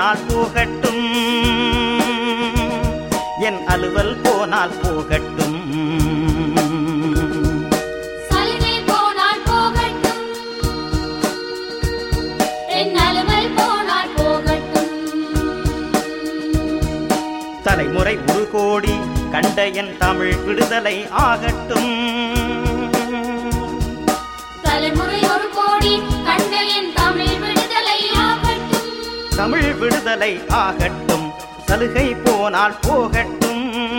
போனால் போகட்டும் என் அலுவல் போனால் போகட்டும் சலுகை போனால் போகட்டும் என் அலுவல் போனால் போகட்டும் தலைமுறை ஒரு கோடி கண்ட என் தமிழ் விடுதலை ஆகட்டும் தலைமுறை ஒரு கோடி கண்ட என் தமிழ் விடுதலை ஆகட்டும் தமிழ் விடுதலை ஆகட்டும் சலுகை போனால் போகட்டும்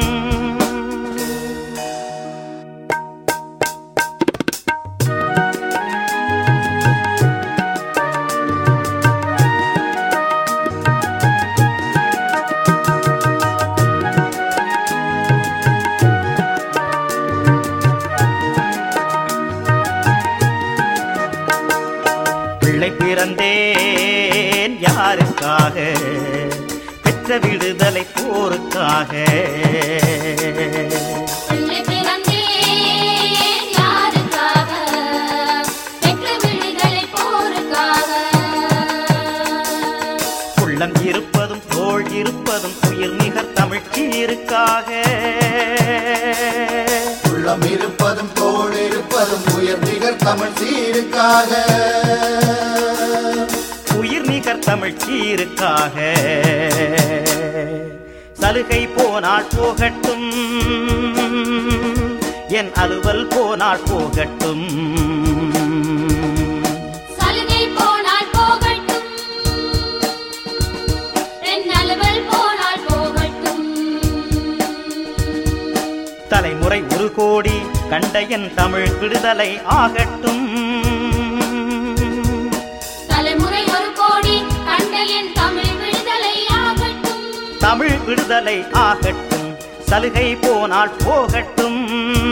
பிள்ளை பிறந்தேன் யாருக்காக பெற்ற விடுதலை போருக்காக பிள்ளை பிறந்தேன் யாருக்காக பெற்ற விடுதலை போருக்காக உள்ளம் இருப்பதும் தோள் இருப்பதும் உயிர் நிகர் தமிழ்ச்சீருக்காக உள்ளம் இருப்பதும் தோள் இருப்பதும் உயர் நிகர் தமிழ் சீருக்காக உயிர் நிகர் தமிழ்ச்சீருக்காக சலுகை போனால் போகட்டும் என் அலுவல் போனால் போகட்டும் சலுகை போனால் போகட்டும் என் அலுவல் போனால் போகட்டும் தலைமுறை ஒரு கோடி கண்ட என் தமிழ் விடுதலை ஆகட்டும் தலைமுறை ஒரு கோடி கண்ட என் தமிழ் விடுதலை ஆகட்டும் தமிழ் விடுதலை ஆகட்டும் சலுகை போனால் போகட்டும்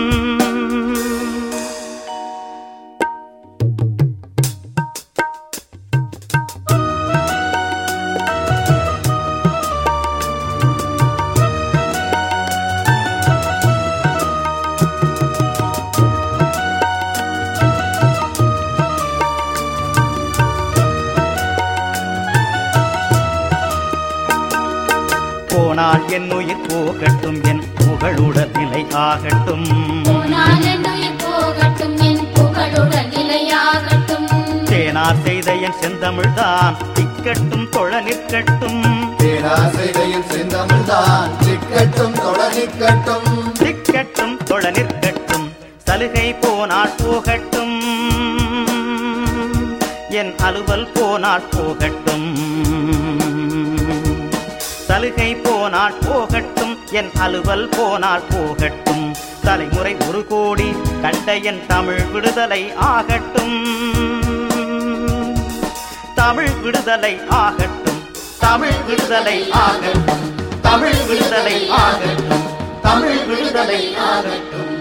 போனால் என் உயிர் போகட்டும் என் புகழுடல் நிலை ஆகட்டும் போனால் என் உயிர் போகட்டும் என் புகழுடன் நிலையாகட்டும் தேனார் செய்த என் செந்தமிழ்தான் திக்கட்டும் தொழ நிற்கட்டும் பேராசைதையின் செந்தமிழ்தான் சிக்கட்டும் தொடர்நிற்கட்டும் திக்கட்டும் தொழ நிற்கட்டும் சலுகை போனால் போகட்டும் என் அலுவல் போனால் போகட்டும் சலுகை போனால் போகட்டும் என் அலுவல் போனால் போகட்டும் தலைமுறை ஒரு கோடி கண்ட என் தமிழ் விடுதலை ஆகட்டும் தமிழ் விடுதலை ஆகட்டும் தமிழ் விடுதலை ஆகட்டும் தமிழ் விடுதலை ஆகட்டும் தமிழ் விடுதலை ஆகட்டும்